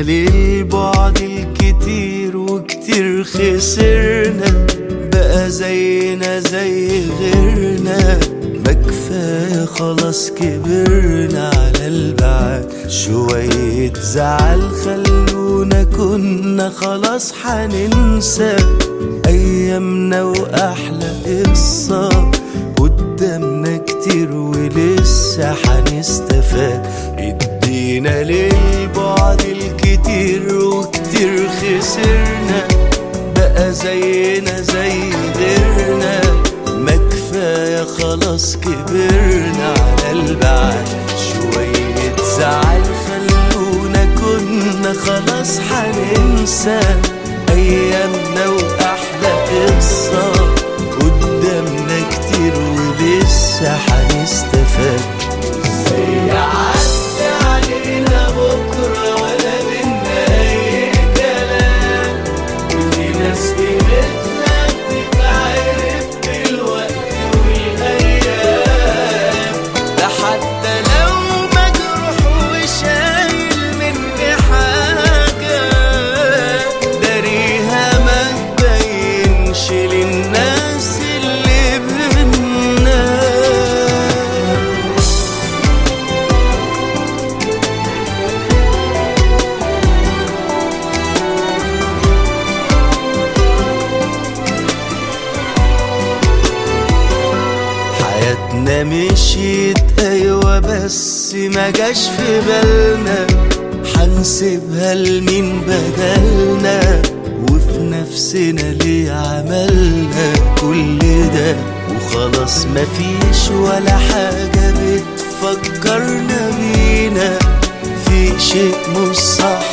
للبعد الكتير وكتير خسرنا بقى زينا زي غيرنا ما كفاية خلاص كبرنا على البعد شوية زعل خلونا كنا خلاص حننسى أيامنا وأحلى قصة قدامنا كتير ولسه حنستفاد ادينا للبعد الكتير وكتير خسرنا بقى زينا زي غيرنا ما كفاية خلاص كبرنا على البعد شوية زعل خلونا كنا خلاص حننسى أيامنا وأحلى قصة قدامنا كتير ولسه حنستفاد يعدي علينا بكرة ولا منا أي كلام وفي ناس قيمتنا بتتعرف بالوقت والأيام ده حتى لو مجروح وشايل مني حاجة داريها ما تبينش للناس اللي بينا حياتنا مشيت ايوه بس ما جاش في بالنا حنسيبها لمين بدلنا وفي نفسنا ليه عملنا كل ده وخلاص مفيش ولا حاجة بتفكرنا بينا في شيء مش صح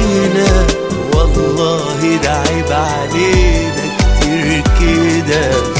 فينا والله ده عيب علينا كتير كده